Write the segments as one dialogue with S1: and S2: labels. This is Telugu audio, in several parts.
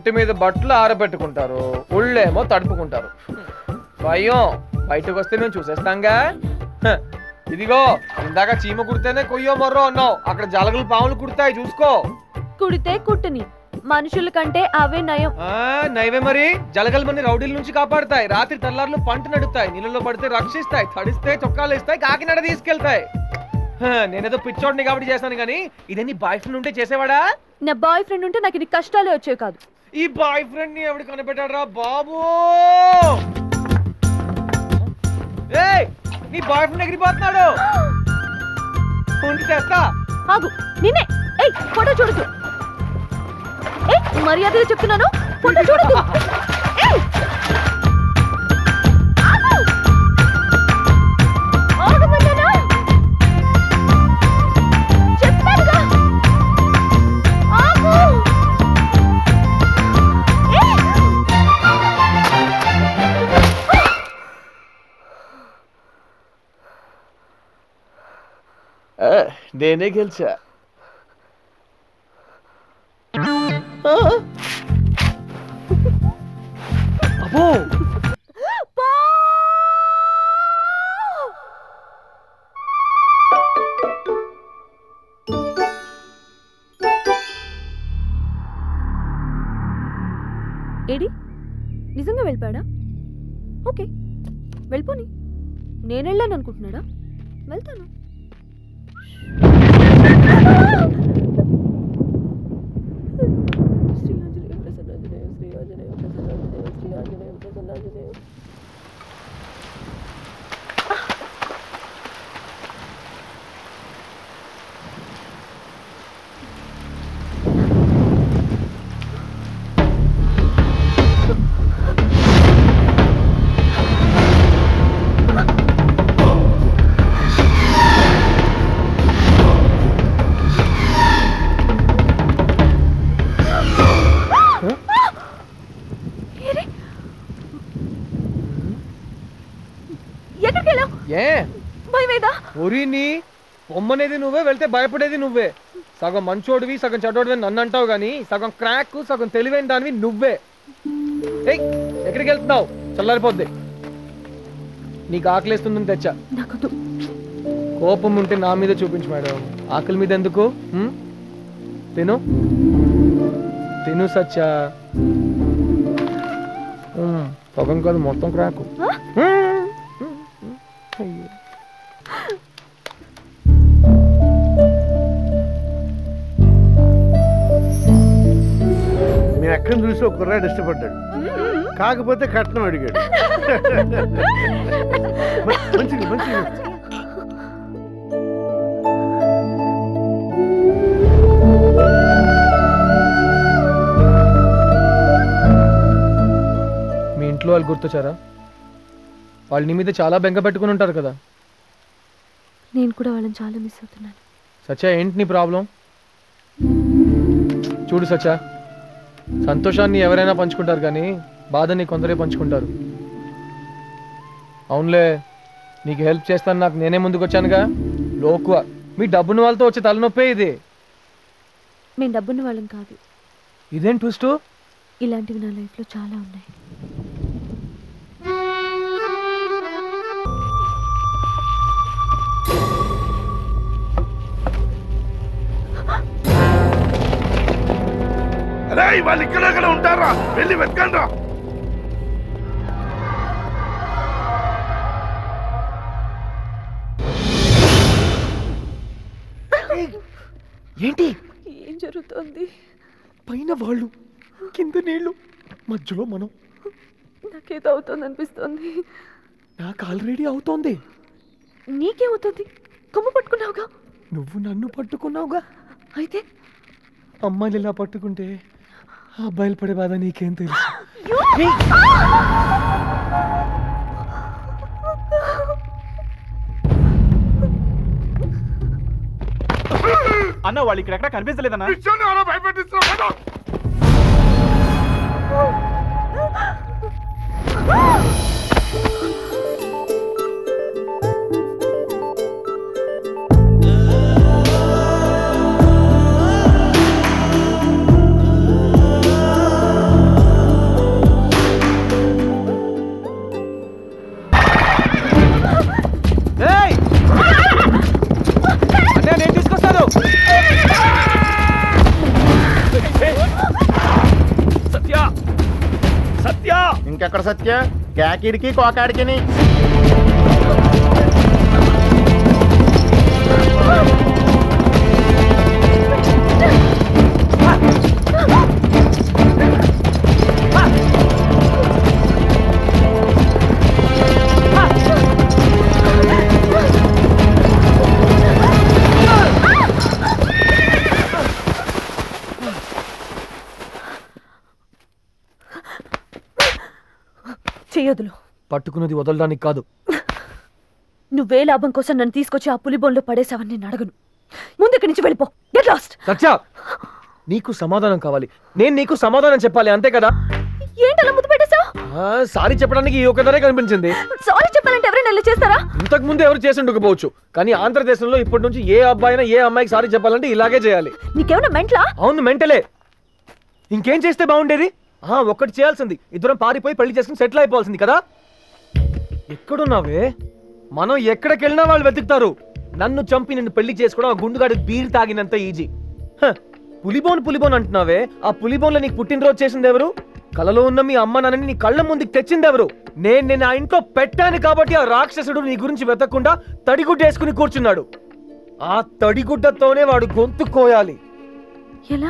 S1: ఒంటి మీద బట్టలు ఆరబెట్టుకుంటారు ఒళ్ళేమో తడుపుకుంటారు భయం బయటకు వస్తే మేము చూసేస్తాంగా హ, ఇదిగో ఇందాక చీమ కుడితేనే కొయ్యో మొర్రో అన్నావు అక్కడ జలగలు పాములు కుడతాయి చూసుకో
S2: కుడితే కుట్టుని మనుషుల కంటే అవే నయం
S1: ఆ నైవే మరి జలగలు మన రౌడీల నుంచి కాపాడుతాయి రాత్రి తెల్లార్లు పంట నడుతాయి నీళ్ళలో పడితే రక్షిస్తాయి తడిస్తే చొక్కాలు ఇస్తాయి కాకినాడ తీసుకెళ్తాయి హ, నేనేదో పిచ్చోడిని కాబట్టి చేశాను కానీ ఇదే నీ బాయ్ ఫ్రెండ్ ఉంటే చేసేవాడా
S2: నా బాయ్ ఫ్రెండ్ ఉంటే నాకు ఇది కష్టాలే వచ్చేవి కాదు
S1: ఈ బాయ్ ఫ్రెండ్ ని ఎవడు కనిపెట్టాడురా బాబు ఏయ్ నీ బాయ్ ఫ్రెండ్ ఎగిరిపోతున్నాడు ఉండి తెస్తా
S2: ఆగు నిన్నే ఏయ్ ఫోటో చూడదు ఏయ్ మర్యాదగా చెప్తున్నాను ఫోటో చూడదు ఏయ్ ఆగు! ఆగమన్నానా? చెప్పానుగా! ఆగు! ఏయ్!
S1: నేనే గెలిచా అబ్బో
S2: పో! ఏడి నిజంగా వెళ్ళిపోయాడా ఓకే వెళ్ళిపోని నేను వెళ్ళాను అనుకుంటున్నాడా వెళ్తాను శ్రీ ఆంజనేయ ప్రసన్నాంజనేయ శ్రీ ఆంజనేయ ప్రసన్నాంజనేయ శ్రీ ఆంజనేయ ప్రసన్నాంజనేయ ఏరే ఎక్కడికి వెళ్ళావు
S1: ఏ
S2: భయమేదా
S1: ఒరిని బొమ్మనేది నువ్వే వెళ్తే భయపడేది నువ్వే సగం మంచోడివి సగం చెడ్డోడివి నన్ను అంటావు కానీ సగం క్రాక్ సగం తెలివైన దానివి నువ్వే ఏయ్ ఎక్కడికి వెళ్తున్నావు చల్లారిపోద్ది నీకు ఆకలిస్తుందని తెచ్చా
S2: నాకొద్దు
S1: కోపం ఉంటే నా మీద చూపించు మేడం ఆకలి మీద ఎందుకు హ్మ్? తిను తిను సచ్చా హ్మ్, సగం కాదు మొత్తం క్రాకు
S2: ఆ?
S1: హ్మ్. అయ్యో
S3: మేము ఎక్కడ చూసి ఒక కుర్రాడు ఇష్టపడ్డాడు కాకపోతే కట్నం అడిగాడు మ- మంచిది మంచిది
S1: మీ ఇంట్లో వాళ్ళు గుర్తొచ్చారా వాళ్ళు నీ మీద చాలా బెంగ పెట్టుకుని ఉంటారు కదా
S2: నేను కూడా వాళ్ళని చాలా మిస్ అవుతున్నాను
S1: సచ్చా ఏంటి నీ ప్రాబ్లం చూడు సచ్చా సంతోషాన్ని ఎవరైనా పంచుకుంటారు కానీ బాధని కొందరే పంచుకుంటారు అవునులే నీకు హెల్ప్ చేస్తాను నాకు నేనే ముందుకు వచ్చానుగా లోకువ మీ డబ్బున్న వాళ్ళతో వచ్చే తలనొప్పే ఇది
S2: మేము డబ్బున్న వాళ్ళం కాదు
S1: ఇదేం ట్విస్ట్
S2: ఇలాంటివి నా లైఫ్లో చాలా ఉన్నాయి
S3: అరే వాళ్ళు ఇక్కడెక్కడ ఉంటారా వెళ్ళి వెతకండి రా
S1: ఏంటి
S2: ఏం జరుగుతోంది
S1: పైన వాళ్ళు కింద నీళ్లు మధ్యలో మనం
S2: నాకేదో అవుతుంది అనిపిస్తోంది
S1: నాకు ఆల్రెడీ అవుతోంది
S2: నీకేమవుతుంది కొమ్ము పట్టుకున్నావుగా
S1: నువ్వు నన్ను పట్టుకున్నావుగా
S2: అయితే
S1: అమ్మాయిలు ఇలా పట్టుకుంటే ఆ అబ్బాయిలు పడే బాధ నీకేం తెలుసు
S4: అన్న వాళ్ళు ఇక్కడెక్కడ కనిపించలేదన్నా
S3: విషయాన్ని ఎవరో భయపెట్టిస్తున్నా
S1: ఆ
S5: ఇంకెక్కడ సత్య కేకిడికి కోకాడికిని
S2: చెయ్యొదులు
S1: పట్టుకున్నది వదలడానికి కాదు
S2: నువ్వే లాభం కోసం నన్ను తీసుకొచ్చి ఆ పులి బోన్లో పడేసావని నేను అడగను ముందు ఇక్కడి నుంచి వెళ్ళిపో గెట్ లాస్ట్
S1: సత్య నీకు సమాధానం కావాలి నేను నీకు సమాధానం చెప్పాలి అంతే కదా
S2: ఏంటి అలా ముద్దు పెట్టేశావు
S1: ఆ, సారీ చెప్పడానికి ఈ ఒక్కదరే కనిపించింది
S2: సారీ చెప్పాలంటే ఎవరైనా ఇలా చేస్తారా
S1: ఇంతకు ముందు ఎవరు చేసి ఉండకపోవచ్చు కానీ ఆంధ్రదేశంలో ఇప్పటి నుంచి ఏ అబ్బాయినా ఏ అమ్మాయికి సారీ చెప్పాలంటే ఇలాగే చేయాలి
S2: నీకేమైనా మెంట్లా
S1: అవును మెంటలే ఇంకేం చేస్తే బాగుండేది ఆ ఒక్కటి చేయాల్సింది ఇద్దరం పారిపోయి పెళ్లి చేసుకుని సెటిల్ అయిపోవాల్సింది కదా ఎక్కడున్నావే మనం ఎక్కడికి వెళ్ళినా వాళ్ళు వెతుకుతారు నన్ను చంపి నిన్ను పెళ్లి చేసుకోవడం ఆ గుండుగాడి బీర్ తాగినంత ఈజీ హ, పులిబోన్ పులిబోన్ అంటున్నావే ఆ పులిబోన్లో నీకు పుట్టినరోజు చేసింది ఎవరు కలలో ఉన్న మీ అమ్మ నాన్నని నీ కళ్ళ ముందుకు తెచ్చింది ఎవరు నేను నేను ఆ ఇంట్లో పెట్టాను కాబట్టి ఆ రాక్షసుడు నీ గురించి వెతకకుండా తడిగుడ్డ వేసుకుని కూర్చున్నాడు ఆ తడిగుడ్డతోనే వాడు గొంతు కోయాలి
S2: ఎలా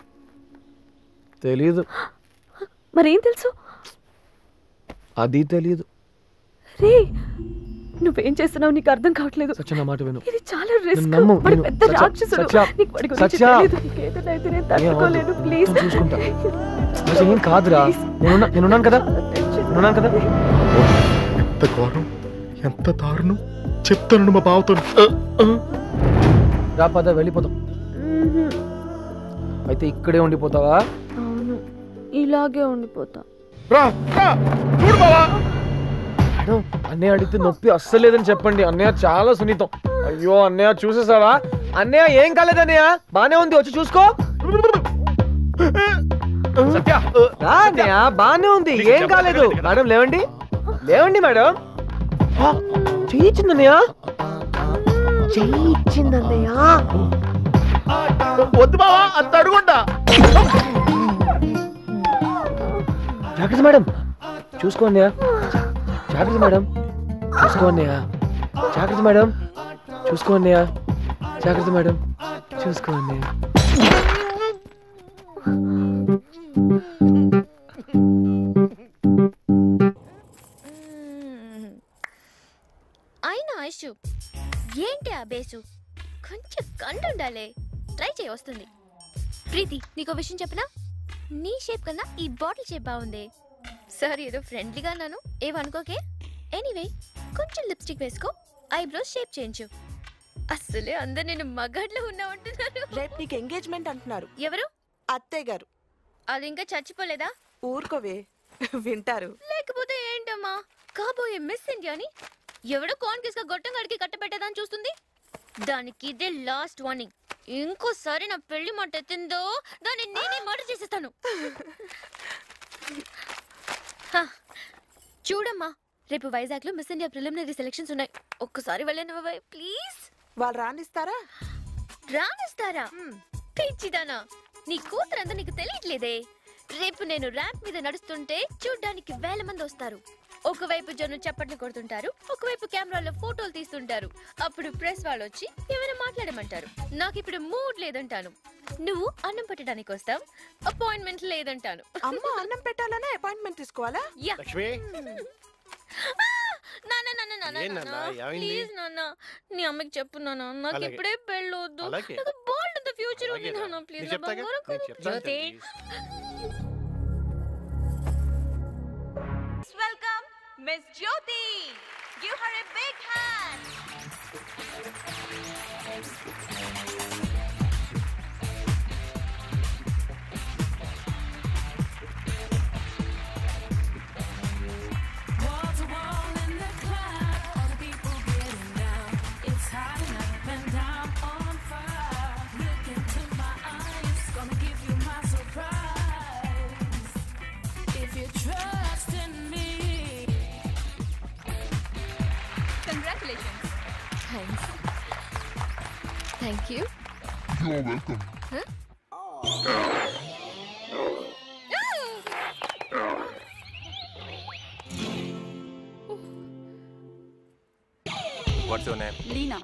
S1: తెలీదు
S2: మరేం తెలుసు
S1: అది తెలీదు
S2: రే నువ్వేం చేస్తున్నావు నీకు అర్థం కావట్లేదు
S1: సత్య నా మాట విను
S2: ఇది చాలా రిస్క్
S1: నమ్ము,
S2: వాడు
S1: నేను-
S2: పెద్ద
S1: సత్య,
S2: రాక్షసుడు
S1: సత్య,
S2: నీకు వాడి గురించి
S1: సత్య.
S2: తెలీదు నీకు ఏదైనా అయితే నేను తట్టుకోలేను ప్లీజ్
S1: మొత్తం చూసుకుంటా. అసలు ఏం కాదురా నేనున్నా నేనున్నాను కదా నేనున్నాను కదా
S5: ఎంత ఘోరం ఎంత దారుణం చెప్తాను మా బావతో
S1: రా పద వెళ్ళిపోతాం అయితే ఇక్కడే ఉండిపోతావా
S2: అవును ఇలాగే ఉండిపోతా
S5: రా రా చూడు బావా
S1: మేడం అన్నయ్య అడిగితే నొప్పి అస్సలేదని చెప్పండి అన్నయ్య చాలా సున్నితం అయ్యో అన్నయ్య చూసేసావా అన్నయ్య ఏం కాలేదు అన్నయ్య బానే ఉంది వచ్చి చూసుకో
S5: సత్య
S1: రా అన్నయ్య బానే ఉంది ఏం కాలేదు మేడం లేవండి లేవండి మేడం ఆ, చెయ్యి ఇచ్చింది అన్నయ్య చెయ్యి ఇచ్చింది అన్నయ్య
S5: వద్దు బావా అంత అడుగుంటా
S1: జాగ్రత్త మేడం చూసుకో అన్నయ్య జాగ్రత్త మేడం చూసుకో అన్నయ్య జాగ్రత్త మేడం చూసుకో అన్నయ్య జాగ్రత్త మేడం చూసుకో అన్నయ్య
S6: అయినా ఐషు ఏంటి ఆ బేసు కొంచెం కండు ఉండాలి ట్రై చేయి వస్తుంది ప్రీతి నీకు విషయం చెప్పనా నీ షేప్ కన్నా ఈ బాటిల్ షేప్ బాగుంది సారీ ఏదో ఫ్రెండ్లీగా అన్నాను ఏమనుకోకే ఎనీవే కొంచెం లిప్స్టిక్ వేసుకో ఐబ్రోస్ షేప్ చేయించు అస్సలే అందరు నేను మగాడ్లో ఉన్నామంటున్నారు
S7: రేపు నీకు ఎంగేజ్మెంట్ అంటున్నారు
S6: ఎవరు
S7: అత్తయ్య గారు
S6: అది ఇంకా చచ్చిపోలేదా
S7: ఊరుకోవే వింటారు
S6: లేకపోతే ఏంటమ్మా కాబోయే మిస్ ఇండియాని ఎవడో కాన్కిస్ గా గొట్టం గడికి కట్టబెట్టేదని చూస్తుంది దానికి ఇదే లాస్ట్ వార్నింగ్ ఇంకోసారి నా పెళ్లి మాట ఎత్తిందో దాన్ని నేనే మర్డర్ చేసేస్తాను హ, చూడమ్మా రేపు వైజాగ్ లో మిస్ ఇండియా ప్రిలిమినరీ సెలక్షన్స్ ఉన్నాయి ఒక్కసారి వెళ్ళను ప్లీజ్
S7: వాళ్ళు రానిస్తారా
S6: రానిస్తారా పిచ్చిదానా నీ కూతురంతా నీకు తెలియట్లేదే రేపు నేను ర్యాంప్ మీద నడుస్తుంటే చూడ్డానికి వేల మంది వస్తారు ఒకవైపు జనం చప్పట్లు కొడుతుంటారు ఒకవైపు కెమెరాలో ఫోటోలు తీస్తుంటారు అప్పుడు ప్రెస్ వాళ్ళు వచ్చి ఏమైనా మాట్లాడమంటారు నాకు ఇప్పుడు మూడ్ లేదంటాను నువ్వు అన్నం పెట్టడానికి వస్తావు అపాయింట్మెంట్ లేదంటాను
S7: అమ్మ అన్నం పెట్టాలనే అపాయింట్మెంట్ తీసుకోవాలా
S6: యా
S5: లక్ష్మి
S6: నాన్న నాన్న నాన్న
S5: ఏం నాన్న?
S6: నాన్న
S5: ఏమైంది?
S6: ప్లీజ్ నాన్న నీ అమ్మకి చెప్పు నాన్న నాకు
S5: అలాగే.
S6: ఇప్పుడే పెళ్ళొద్దు
S5: అలాగే.
S6: నాకు బాల్డ్ ద ఫ్యూచర్ ఉంది
S5: అలాగే రా.
S6: నాన్న ప్లీజ్
S5: నేను చెప్తాగా? నేను చెప్తాను
S6: Jyoti
S2: welcome miss Jyoti give her a big hand
S6: congratulations thanks thank you
S8: what's your name
S9: Leena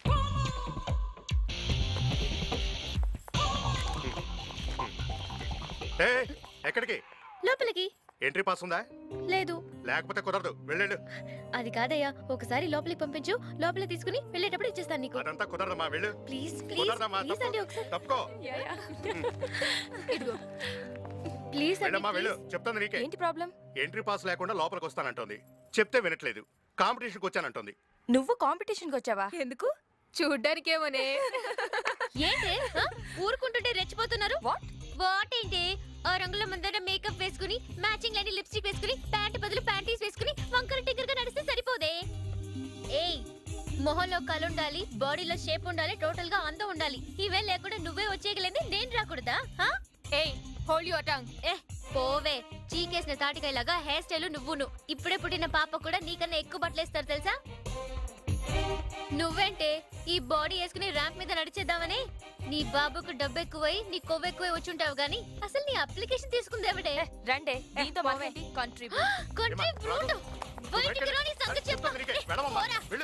S5: ఏ ఎక్కడికి
S6: లోపలికి
S5: ఎంట్రీ పాస్ ఉందా
S6: లేదు
S5: లేకపోతే కుదరదు వెళ్ళండి
S6: అది కాదయ్యా ఒకసారి లోపలికి పంపించు లోపలికి తీసుకుని వెళ్ళేటప్పుడు ఇచ్చేస్తాను నీకు
S5: అదంతా కుదరదమ్మా వెళ్ళు
S6: ప్లీజ్ ప్లీజ్
S5: కుదరదమ్మా
S6: ప్లీజ్ అండి ఒకసారి
S5: తప్పుకో
S6: ఇదిగో ప్లీజ్ అండి
S5: వెళ్ళమ్మా వెళ్ళు
S6: please.
S5: చెప్తాను నీకే
S9: ఏంటి ప్రాబ్లం
S5: ఎంట్రీ పాస్ లేకుండా లోపలికి వస్తానంటోంది చెప్తే వినట్లేదు కాంపిటీషన్కి వచ్చానంటోంది
S9: నువ్వు కాంపిటీషన్కి వచ్చావా ఎందుకు చూడ్డానికేమోనే
S6: ఏంటి ఆ? ఊరుకుంటుంటే రెచ్చిపోతున్నారు
S9: వాట్
S6: వాట్ ఏంటి ఆ రంగుల ముందర మేకప్ వేసుకుని మ్యాచింగ్ లేని లిప్స్టిక్ వేసుకుని ప్యాంట్ బదులు ప్యాంటీస్ వేసుకుని వంకర టింకర్ గా నడిస్తే సరిపోదే ఏయ్ మొహంలో కళ్ళు ఉండాలి బాడీలో షేప్ ఉండాలి టోటల్ గా అందం ఉండాలి ఇవే లేకుండా నువ్వే వచ్చేయగలేంది నేను రాకూడదా ఆ?
S9: ఏయ్ హోల్డ్ యువర్ టంగ్
S6: ఏ పోవే చీకేసిన తాటికాయలాగా హెయిర్ స్టైల్ నువ్వును ఇప్పుడే పుట్టిన పాప కూడా నీకన్నా ఎక్కువ బట్టలేస్తారు తెలుసా నువ్వేంటే ఈ బాడీ వేసుకుని ర్యాంప్ మీద నడిచేద్దామని నీ బాబుకు డబ్బు ఎక్కువై నీ కొవ్వు ఎక్కువై వచ్చుంటావు గానీ అసలు నీ అప్లికేషన్ తీసుకుంది ఎవడే
S9: రండే దీంతో మాట్లాడి కంట్రిబ్యూట్
S6: కొంటే బ్రూట్ బయటికి రాని సంగతి చెప్పు
S5: చెప్తాను నీకే
S6: ఏ,
S5: వెళ్ళమమ్మా
S6: పోరా.
S5: వెళ్ళు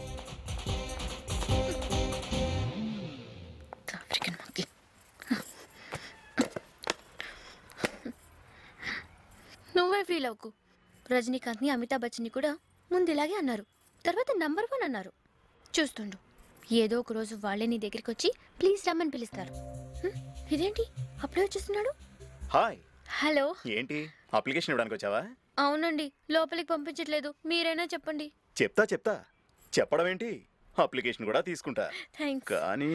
S6: ఆఫ్రికన్ monkey. నువ్వే ఫీల్ అవ్వకు రజనీకాంత్ ని అమితాబ్ బచ్చన్ ని కూడా ముందు ఇలాగే అన్నారు తర్వాత నంబర్ వన్ అన్నారు చూస్తుండు ఏదో ఒక రోజు వాళ్ళే నీ దగ్గరికి వచ్చి ప్లీజ్ రమ్మని పిలుస్తారు హ్మ్, ఇదేంటి అప్పుడే వచ్చేస్తున్నాడు
S4: హాయ్
S6: హలో
S4: ఏంటి అప్లికేషన్ ఇవ్వడానికి వచ్చావా
S6: అవునండి లోపలికి పంపించట్లేదు మీరైనా చెప్పండి
S4: చెప్తా చెప్తా చెప్పడం ఏంటి అప్లికేషన్ కూడా తీసుకుంటా
S6: థ్యాంక్స్
S4: కానీ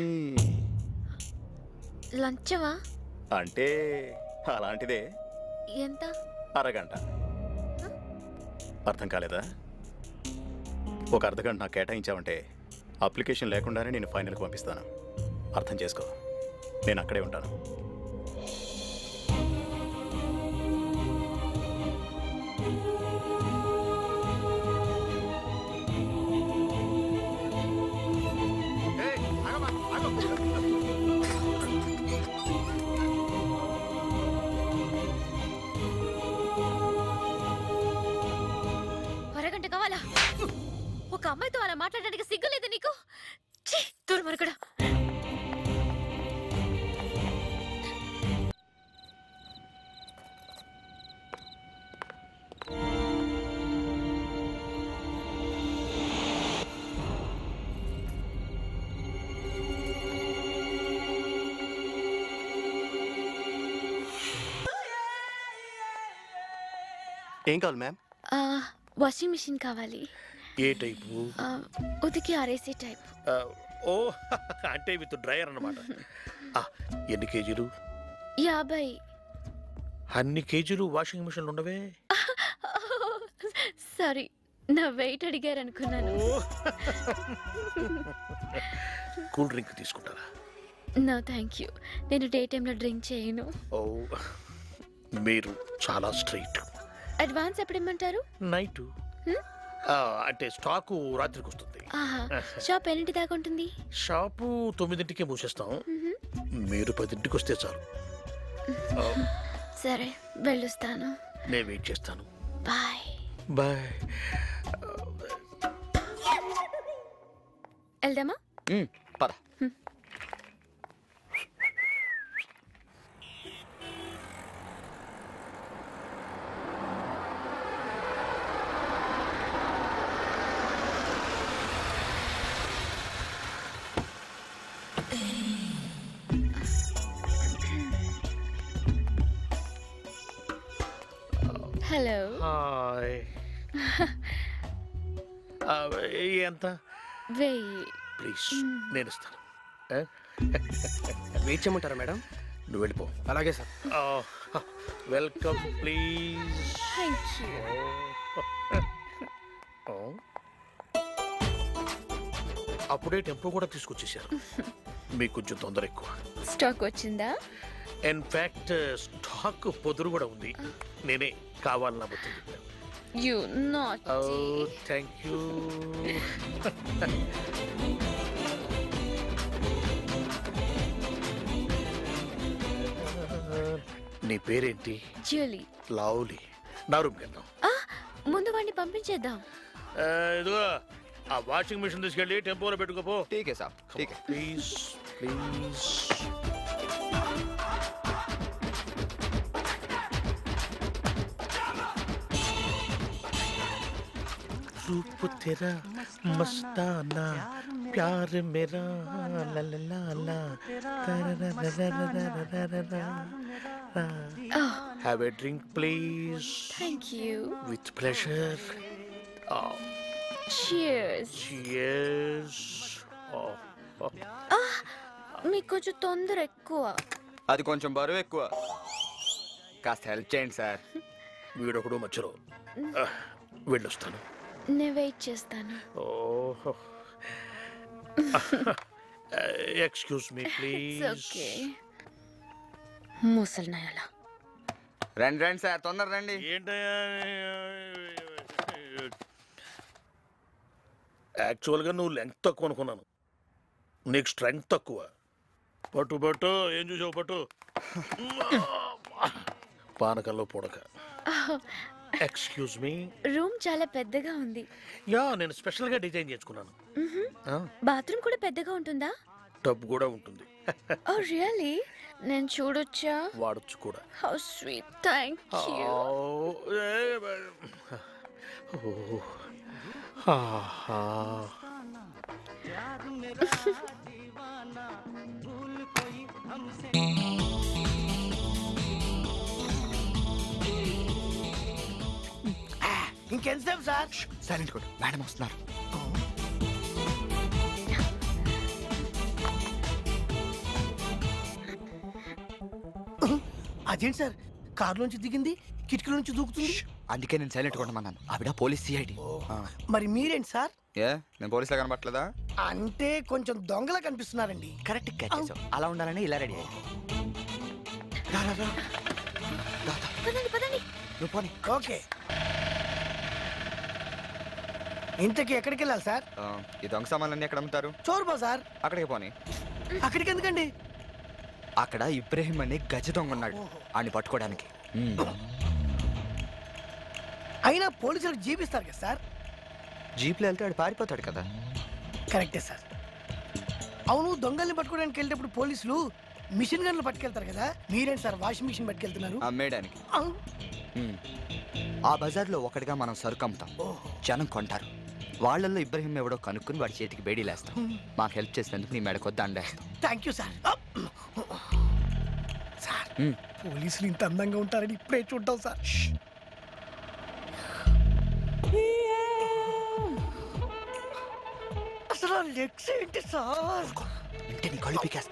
S6: లంచమా
S4: అంటే అలాంటిదే
S6: ఎంత
S4: అరగంట అర్థం కాలేదా ఒక అర్ధగంట నాకు కేటాయించావంటే అప్లికేషన్ లేకుండానే నేను ఫైనల్కి పంపిస్తాను అర్థం చేసుకో నేను అక్కడే ఉంటాను
S5: ఏయ్, ఆగమ్మా, ఆగు.
S6: అరగంట కావాలా ఒక అమ్మాయితో అలా మాట్లాడడానికి సిగ్గులేదు నీకు ఛీ, దుర్మార్గుడా
S10: ఏం కావాలి మ్యామ్
S6: ఆ, వాషింగ్ మిషన్ కావాలి
S3: ఏ టైపు
S6: ఆ, ఉతికి ఆరేసే టైప్
S3: ఆ, ఓ అంటే విత్ డ్రైయర్ అన్నమాట ఆ, ఎన్ని కేజీలు
S6: యాభై
S3: అన్ని కేజీలు వాషింగ్ మిషన్లు ఉండవే
S6: సారీ నా వెయిట్ అడిగారు అనుకున్నాను
S3: కూల్ డ్రింక్ తీసుకుంటారా
S6: నో థ్యాంక్ యూ నేను డే టైంలో డ్రింక్ చేయను
S3: ఓ మీరు చాలా స్ట్రైట్
S6: అడ్వాన్స్ ఎప్పుడు ఇమ్మంటారు
S3: నైట్
S6: హ్మ్?
S3: అంటే స్టాకు రాత్రికి వస్తుంది
S6: ఆహా షాప్ ఎన్నింటి దాకా ఉంటుంది
S3: షాపు తొమ్మిదింటికే మూసేస్తాం
S6: మ్హూ.
S3: మీరు పదింటికి వస్తే చాలు ఆ,
S6: సరే వెళ్ళొస్తాను
S3: నేను వెయిట్ చేస్తాను
S6: బాయ్
S3: బాయ్
S6: వెళ్దామా
S4: పద
S6: హలో
S3: హాయ్ ఆ, ఎంత
S6: వెయ్యి
S3: ప్లీజ్ నేను ఇస్తాను
S10: వెయిట్ చేయమంటారా మేడం
S3: నువ్వు వెళ్ళిపో
S10: అలాగే sir
S3: welcome please
S6: thank you
S3: అప్పుడే టెంపో కూడా తీసుకొచ్చేసారు మీకు కొంచెం తొందర ఎక్కువ
S6: స్టాక్ వచ్చిందా
S3: ఇన్ఫాక్ట్ స్టాక్ పొదురు కూడా ఉంది నేనే కావాలన్నా బొత్తు చెప్పాను
S6: you not
S3: oh thank you నీ పేరేంటి
S6: జ్యూలీ
S3: లవ్లీ నా రూమ్కి వెళ్దాం
S6: ముందు వాడిని పంపించేద్దాం
S3: ఆ, ఇదిగో ఆ వాషింగ్ మిషన్ తీసుకెళ్ళి టెంపోలో పెట్టుకోపో
S8: ठीक है साहब ठीक है
S3: ప్లీజ్ ప్లీజ్ रूप तेरा मस्ताना प्यार मेरा ला ला ला ला Have a drink, please.
S6: Thank you
S3: With pleasure. Oh,
S6: cheers
S3: cheers. Oh, oh.
S6: మీకు కొంచెం తొందర ఎక్కువ
S8: అది కొంచెం బరువు ఎక్కువ కాస్త హెల్ప్ చేయండి సార్
S3: వీడొకడు మధ్యలో ఆ, వెళ్ళొస్తాను
S6: నేను వెయిట్ చేస్తాను
S3: ఓహో ఎక్స్క్యూజ్ మీ ప్లీజ్
S6: ఓకే ముసలి నయాల
S8: రండి రండి సార్ తొందర రండి
S3: ఏంటయ్యా యాక్చువల్గా నువ్వు లెంగ్త్ తక్కువ అనుకున్నాను నీకు స్ట్రెంగ్త్ తక్కువ పట్టు పట్టు ఏం చూసావు పట్టు పానకంలో పొడక ఎక్స్క్యూజ్ మీ
S6: రూమ్ చాలా పెద్దగా ఉంది
S3: యా నేను స్పెషల్గా డిజైన్ చేసుకున్నాను ఆ,
S6: బాత్రూమ్ కూడా పెద్దగా ఉంటుందా
S3: టబ్ కూడా ఉంటుంది
S6: ఓ రియలీ నేను చూడొచ్చా
S3: వాడచ్చు కూడా
S6: how sweet thank you
S3: Oh, eh, oh. ఆహా.
S10: ఇంకెంతసేపు సార్
S8: సైలెంట్ కూడా మేడం వస్తున్నారు
S10: అదేంటి సార్ కారులోంచి దిగింది కిటికీ నుంచి దూకుతుంది
S8: అందుకే నేను సైలెంట్ కొట్టమన్నాను ఆవిడ పోలీస్ సిఐడి
S10: మరి మీరేంటి సార్
S8: ఏ నేను పోలీసులా కనబట్టలేదా
S10: అంటే కొంచెం దొంగలా కనిపిస్తున్నారండి
S8: కరెక్ట్ క్యాచ్ చేసావు అలా ఉండాలని ఇలా రెడీ అయ్యా
S6: పదండి పదండి
S8: నువ్వు పోనీ
S10: ఓకే ఇంతకీ ఎక్కడికి వెళ్ళాలి సార్
S8: ఆ, ఈ దొంగ సామాన్లన్నీ ఎక్కడ అమ్ముతారు
S10: చోరు బజార్
S8: అక్కడికి పోనీ
S10: అక్కడికి ఎందుకండి
S8: అక్కడ ఇబ్రహీం అనే గజ దొంగ ఉన్నాడు ఆడిని పట్టుకోవడానికి మ్మ్.
S10: అయినా పోలీసులకు జీపిస్తారు కదా సార్
S8: జీప్లో వెళ్తే ఆడు పారిపోతాడు కదా
S10: కరెక్టే సార్ అవును దొంగల్ని పట్టుకోవడానికి వెళ్ళేటప్పుడు పోలీసులు మిషన్ గన్లు పట్టుకెళ్తారు కదా మీరేంటి సార్ వాషింగ్ మిషన్ పట్టుకెళ్తున్నారు
S8: అమ్మేయడానికి
S10: అవును.
S8: మ్మ్. ఆ బజార్లో ఒకటిగా మనం సరుకు అమ్ముతాం జనం కొంటారు వాళ్ళల్లో ఇబ్రహీం ఎవడో కనుక్కుని వాడి చేతికి బేడీలేస్తాం మాకు హెల్ప్ చేసినందుకు నీ మెడకొద్ద అండేస్తాం
S10: థ్యాంక్ యూ సార్ సార్
S8: మ్మ్.
S10: పోలీసులు ఇంత అందంగా ఉంటారని ఇప్పుడే చూడటం సార్ అసలు లెగ్స్ ఏంటి సార్
S8: అంటే నీ కళ్ళు పీకేస్తా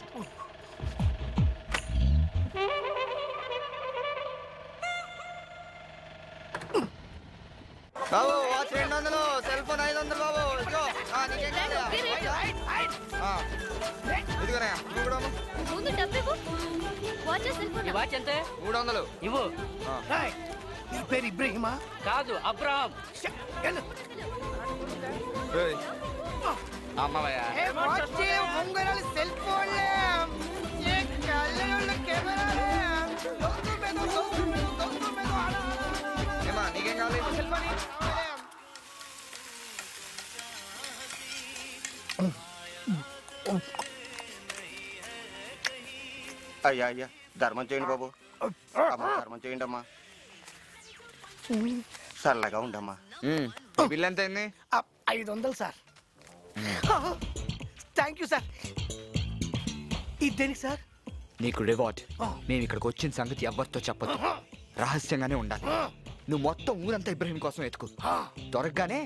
S8: బాబు వాచ్ రెండు వందలు సెల్ ఫోన్ ఐదు వందలు బాబు ఇదిగో ఆ, నీకేం కావాలి? ఆ, ఇదిగోనే నువ్వు కూడా అమ్ము.
S6: ముందు డబ్బు ఇవ్వు. వాచ్ సెల్ ఫోన్
S11: వాచ్ ఎంత
S8: మూడు వందలు
S11: ఇవ్వు
S10: రాయ్ నీ పేరు ఇబ్రహీమా
S11: కాదు అబ్రహాం
S10: శ్శ, వెళ్ళు.
S8: ఏయ్. అమ్మవయ్యా
S10: ఏ వాచ్ ఉంగరాలు సెల్ ఫోన్లే ఏ కళ్ళలో కెమెరాలే దొంగ మీద దొంగ దొంగ మీద ఆడ, ఆడ, ఆడ.
S8: ఏమా నీకేం కావాలి
S10: సెల్ ఫోన్ ఇ-
S12: అయ్యా అయ్యా ధర్మం చేయండి బాబు అమ్మా ధర్మం చేయండి అమ్మా చల్లగా ఉండమ్మా
S8: మ్మ్. ఈ బిల్ ఎంత అయింది
S10: ఆ, ఐదు వందలు సార్ థ్యాంక్ యూ సార్ ఇది దేనికి సార్
S8: నీకు రివార్డ్ మేము ఇక్కడికి వచ్చిన సంగతి ఎవరితో చెప్పొద్దు రహస్యంగానే ఉండాలి నువ్వు మొత్తం ఊరంతా ఇబ్రహీం కోసం ఎత్తుకు దొరకగానే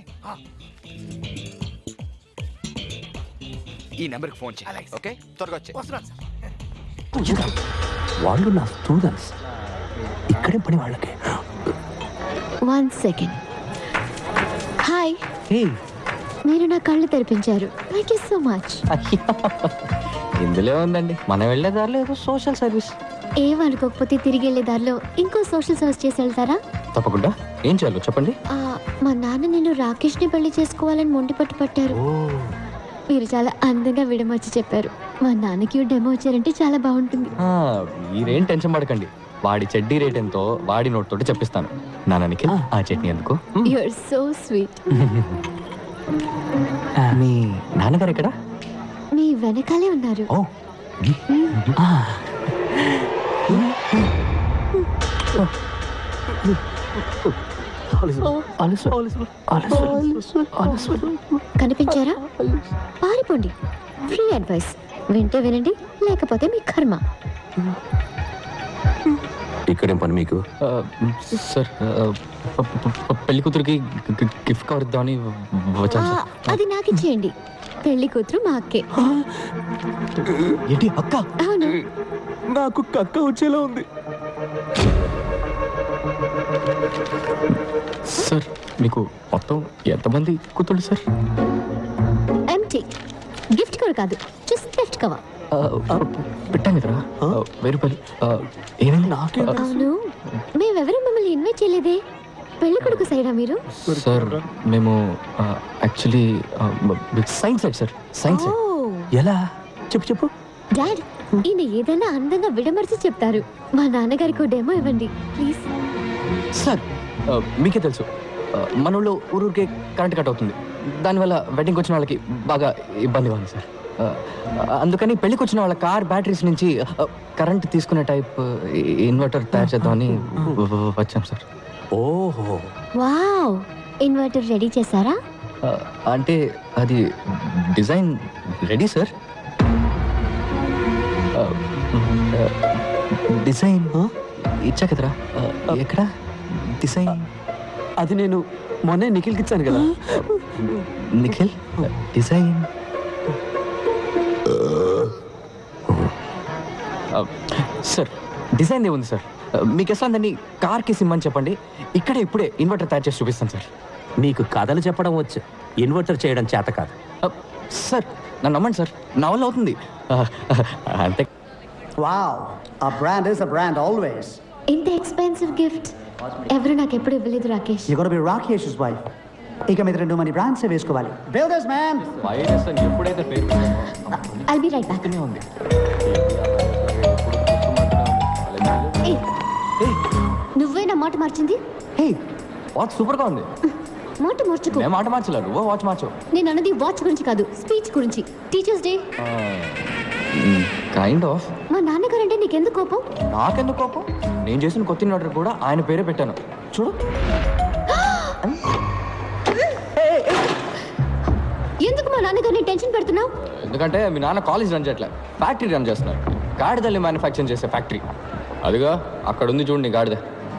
S8: ఈ నెంబర్కి ఫోన్ చేయాలి ఓకే త్వరగా వచ్చే
S10: వస్తున్నాను సార్
S13: వాళ్ళు నా స్టూడెంట్స్ ఇక్కడే పని వాళ్ళకి
S14: వన్ సెకండ్ హాయ్
S13: హే
S14: మీరు నా కళ్ళు తెరిపించారు థ్యాంక్ యూ సో మచ్
S13: ఇందులో ఉందండి మనం వెళ్ళే దారిలో ఏదో సోషల్ సర్వీస్
S14: ఏమనుకోకపోతే తిరిగి వెళ్ళే దారిలో ఇంకో సోషల్ సర్వీస్ చేసి వెళ్తారా
S13: తప్పకుండా ఏం చేయాలో చెప్పండి
S14: ఆ, మా నాన్న నేను రాకేష్ని పెళ్లి చేసుకోవాలని మొండి పట్టు పట్టారు మీరు చాలా అందంగా విడమర్చి చెప్పారు మా నాన్నకి డెమో వచ్చారంటే చాలా బాగుంటుంది
S13: ఆ, మీరేం టెన్షన్ పడకండి వాడి చెడ్డీ రేట్ ఎంతో వాడి నోట్ తోటి చెప్పిస్తాను నాన్న నిఖిల్ ఆ చట్నీ ఎందుకు
S14: యు ఆర్ సో స్వీట్
S13: మీ నాన్నగారు ఎక్కడ
S14: మీ వెనకాలే ఉన్నారు కనిపించారా పారిపోండి ఫ్రీ అడ్వైస్ వింటే వినండి లేకపోతే మీ కర్మ
S13: ఇక్కడేం పని మీకు సార్ పెళ్లి కూతురికి గిఫ్ట్ కవర్ ఇద్దామని వచ్చాను
S14: ఆ,
S13: సార్
S14: అది నాకు ఇచ్చేయండి పెళ్లి కూతురు మా అక్కే
S13: ఏంటి అక్క
S14: అవును
S13: నాకు కక్క వచ్చేలా ఉంది సార్ మీకు మొత్తం ఎంతమంది కూతుళ్ళు సార్
S14: ఎంటీ గిఫ్ట్ కవర్ కాదు జస్ట్ గిఫ్ట్ కవర్
S13: పెట్టాను కదరా వెయ్యి రూపాయలు ఆ, ఏమైంది నాకే
S14: అవును మేమెవరూ మిమ్మల్ని ఇన్వైట్ చేయలేదే పెళ్లి కొడుకు సైడా మీరు
S13: సార్ మేము actually science side sir science
S14: ఓ
S13: ఎలా చెప్పు చెప్పు
S14: డాడ్ ఈయన ఏదైనా అందంగా విడమర్చి చెప్తారు మా నాన్నగారికి డెమో ఇవ్వండి ప్లీజ్
S13: సార్ ఆ, మీకే తెలుసు ఆ, మన ఊళ్ళో ఊరూరికే కరెంట్ కట్ అవుతుంది దానివల్ల వెడ్డింగ్కి వచ్చిన వాళ్ళకి బాగా ఇబ్బందిగా ఉంది సార్ ఆ, అందుకని పెళ్ళికి వచ్చిన వాళ్ళ కార్ బ్యాటరీస్ నుంచి ఆ, కరెంట్ తీసుకునే టైప్ ఇన్వర్టర్ తయారు చేద్దామని వ- వ- వచ్చాం సార్ ఓహో
S14: వావ్ ఇన్వర్టర్ రెడీ చేశారా
S13: అంటే అది డిజైన్ రెడీ సార్ ఆ, ఆ, డిజైన్ ఇచ్చా కదరా ఆ, ఎక్కడ డిజైన్ అది నేను మొన్నే నిఖిల్కి ఇచ్చాను కదా నిఖిల్ డిజైన్ సార్ డిజైన్ ఏముంది సార్ మీకు ఎట్లా దాన్ని కార్కి సిమ్మని చెప్పండి ఇక్కడే ఇప్పుడే ఇన్వర్టర్ తయారు చేసి చూపిస్తాను సార్
S11: మీకు కథలు చెప్పడం వచ్చు ఇన్వర్టర్ చేయడం చేత కాదు
S13: సార్ నన్ను నమ్మండి సార్ నా వల్ల అవుతుంది ఆ, అంతే
S15: Wow, a brand is a brand always.
S14: ఇంత ఎక్స్పెన్సివ్ గిఫ్ట్ ఎవరు నాకు ఎప్పుడు ఇవ్వలేదు Rakesh
S15: You gotta be Rakesh's wife. ఇక మీద రెండు మంది బ్రాండ్స్ వేసుకోవాలి బిల్డర్స్ మ్యాన్
S13: వైరస్ అని ఎప్పుడైతే పేరు
S14: ఐల్ బి రైట్ బ్యాక్
S13: ఉంది
S14: నువ్వే నా మాట మార్చింది
S13: హే వాచ్ సూపర్ గా ఉంది
S14: మాట మార్చుకో
S13: నేను మాట మార్చలేదు నువ్వు వాచ్ మార్చవు
S14: నేను అన్నది వాచ్ గురించి కాదు స్పీచ్ గురించి టీచర్స్ డే
S13: కైండ్ ఆఫ్
S14: మా నాన్నగారంటే నీకెందుకు కోపం
S13: నాకెందుకు కోపం నేను చేసిన కొత్త ఇన్వర్టర్ కూడా ఆయన పేరే పెట్టాను చూడు
S14: ఎందుకు మా నాన్నగారిని టెన్షన్ పెడుతున్నావు
S13: ఎందుకంటే మీ నాన్న కాలేజ్ రన్ చేయట్లే ఫ్యాక్టరీ రన్ చేస్తున్నారు గాడిదల్ని మ్యానుఫ్యాక్చరింగ్ చేసే ఫ్యాక్టరీ అదిగా అక్కడ ఉంది చూడండి గాడిద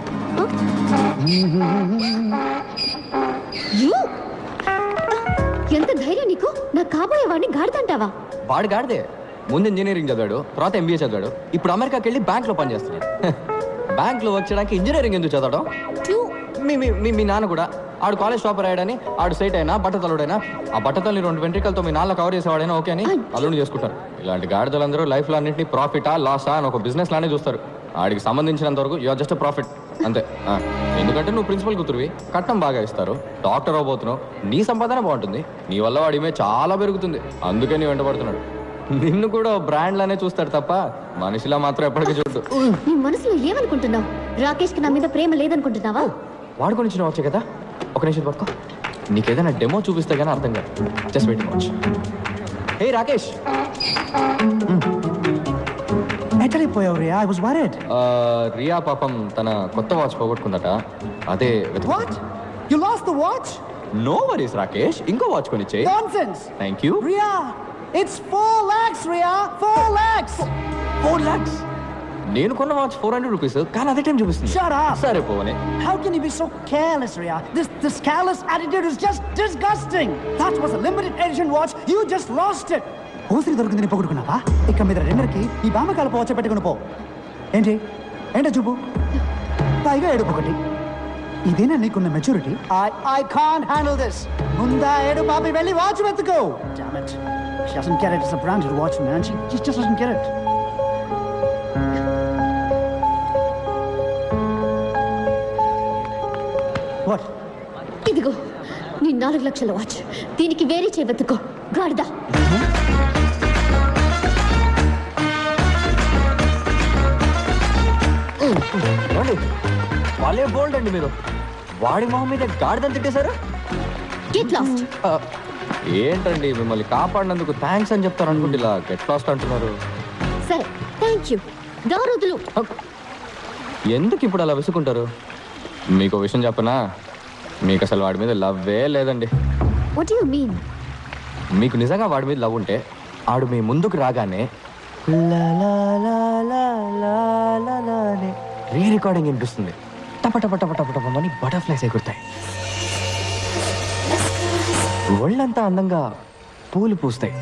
S14: You? ఎంత ధైర్యం నీకు నా కాబోయే వాడిని గాడిదంటావా
S13: వాడు గాడిదే ముందు ఇంజనీరింగ్ చదివాడు తర్వాత ఎంబీఏ చదివాడు ఇప్పుడు అమెరికాకి వెళ్ళి బ్యాంక్ లో పనిచేస్తున్నాడు బ్యాంక్ లో వర్క్ చేయడానికి ఇంజనీరింగ్ ఎందుకు చదవడం మీ మీ- మీ మీ నాన్న కూడా ఆడు కాలేజ్ టాపర్ అయ్యాడని ఆడు సైట్ అయినా బట్టతలుడైనా ఆ బట్టతల్ని రెండు వెంట్రికలతో మీ నాన్న కవర్ చేసేవాడైనా ఓకే అని అల్లుని చేసుకుంటారు ఇలాంటి గాడిదలందరూ లైఫ్ లో అన్నింటినీ ప్రాఫిటా లాసా అని ఒక బిజినెస్ లానే చూస్తారు ఆడికి సంబంధించినంత వరకు యువర్ జస్ట్ ప్రాఫిట్ అంతే ఆ. ఎందుకంటే నువ్వు ప్రిన్సిపల్ కూతురువి కట్నం బాగా ఇస్తారు డాక్టర్ అవబోతున్నావు నీ సంపాదన బాగుంటుంది నీ వల్ల వాడి ఇమేజ్ చాలా పెరుగుతుంది అందుకే నీ వెంటబడుతున్నాడు నిన్ను కూడా బ్రాండ్ లానే చూస్తాడు తప్ప మనిషిలా మాత్రం ఎప్పటికీ చూడు
S14: నీ మనసులో ఏమనుకుంటున్నావు రాకేష్ కి నా మీద ప్రేమ లేదనుకుంటున్నావా
S13: వాడుకొని ఇచ్చిన వచ్చే కదా ఒక నిమిషం పట్టుకో నీకేదైనా డెమో చూపిస్తే కానీ అర్థం కాదు just wait watch hey Rakesh
S15: ఎక్కడికి రియా ఐ వాస్ వరీడ్
S13: ఆ, రియా పాపం తన కొత్త వాచ్ పోగొట్టుకుందట అదే
S15: what you lost the watch
S13: no worries Rakesh ఇంకో వాచ్ కొనిచ్చే
S15: nonsense
S13: thank you
S15: Riya it's 4 lakhs Riya 4 lakhs
S13: four lakhs నేను కొన్న వాచ్ ఫోర్ హండ్రెడ్ రూపీస్ కానీ అదే టైం చూపిస్తుంది
S15: Shut up.
S13: సరే పోవనే
S15: How can you be so careless, Ria? This this careless attitude is just disgusting. That was a limited edition watch. You just lost it. ఓసిరి దొరికింది నీ పొగుడుకున్నావా ఇక మీద రెండరికి ఈ బామకాల పోవచ్చ పెట్టుకుని పో ఏంటి ఏంటో చూపు పైగా ఏడుపు ఒకటి ఇదేనా నీకున్న maturity I I can't handle this ముందా ఏడు బాబి వెళ్ళి వాచ్ వెతుకో Damn it. She doesn't get it. It's a branded watch, man. She, she just doesn't get it. What?
S14: ఇదిగో నీ నాలుగు లక్షల వాచ్ దీనికి వేరే చేయబెత్తుకో గాడిదా
S13: ఏమండి? వాళ్ళే బోల్డ్ అండి మీరు వాడి మొహం మీద గాడిదని తిట్టేశారు
S14: గెట్ లాస్ట్
S13: ఏంటండి మిమ్మల్ని కాపాడినందుకు థ్యాంక్స్ అని చెప్తారు అనుకుంటే ఇలా గెట్ లాస్ట్ అంటున్నారు
S14: సరే థ్యాంక్ యూ దారుదులు
S13: ఎందుకు ఇప్పుడు అలా విసుకుంటారు మీకు ఓ విషయం చెప్పనా మీకు అసలు వాడి మీద లవ్వే లేదండి
S14: వాట్ యు మీన్
S13: మీకు నిజంగా వాడి మీద లవ్ ఉంటే ఆడు మీ ముందుకు రాగానే రీ రికార్డింగ్ వినిపిస్తుంది టప టప టప టప టప అని బటర్ఫ్లైస్ ఎగురుతాయి ఒళ్ళంతా అందంగా పూలు పూస్తాయి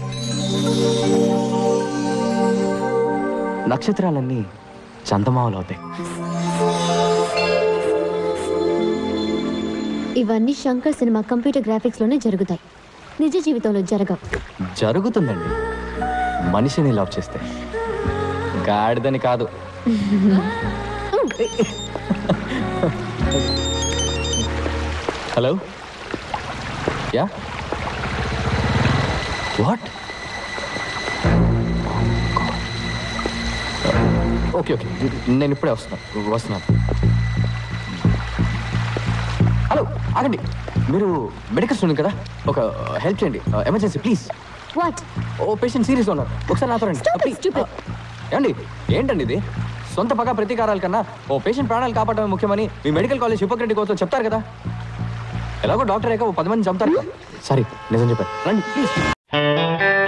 S13: నక్షత్రాలన్నీ చందమామలు అవుతాయి
S14: ఇవన్నీ శంకర్ సినిమా కంప్యూటర్ గ్రాఫిక్స్ లోనే జరుగుతాయి నిజ జీవితంలో జరగవు
S13: జరుగుతుందండి మనిషిని లవ్ చేస్తే గాడిదని కాదు hello ya what okay okay నేను ఇప్పుడే వస్తున్నాను వస్తున్నాను హలో ఆగండి మీరు మెడికల్ స్టూడెంట్ కదా ఒక హెల్ప్ చేయండి ఎమర్జెన్సీ ప్లీజ్
S14: వాట్
S13: ఓ పేషెంట్ సీరియస్గా ఉన్నారు ఒకసారి నాతో రండి ప్లీజ్ ఏమండి ఏంటండి ఇది సొంత పగ ప్రతీకారాల కన్నా ఓ పేషెంట్ ప్రాణాలు కాపాడమే ముఖ్యమని మీ మెడికల్ కాలేజ్ హిపోక్రటిక్ కోసం చెప్తారు కదా ఎలాగో డాక్టర్ అయ్యాక ఓ పది మంది చంపుతారు సారీ నిజం చెప్పారు రండి ప్లీజ్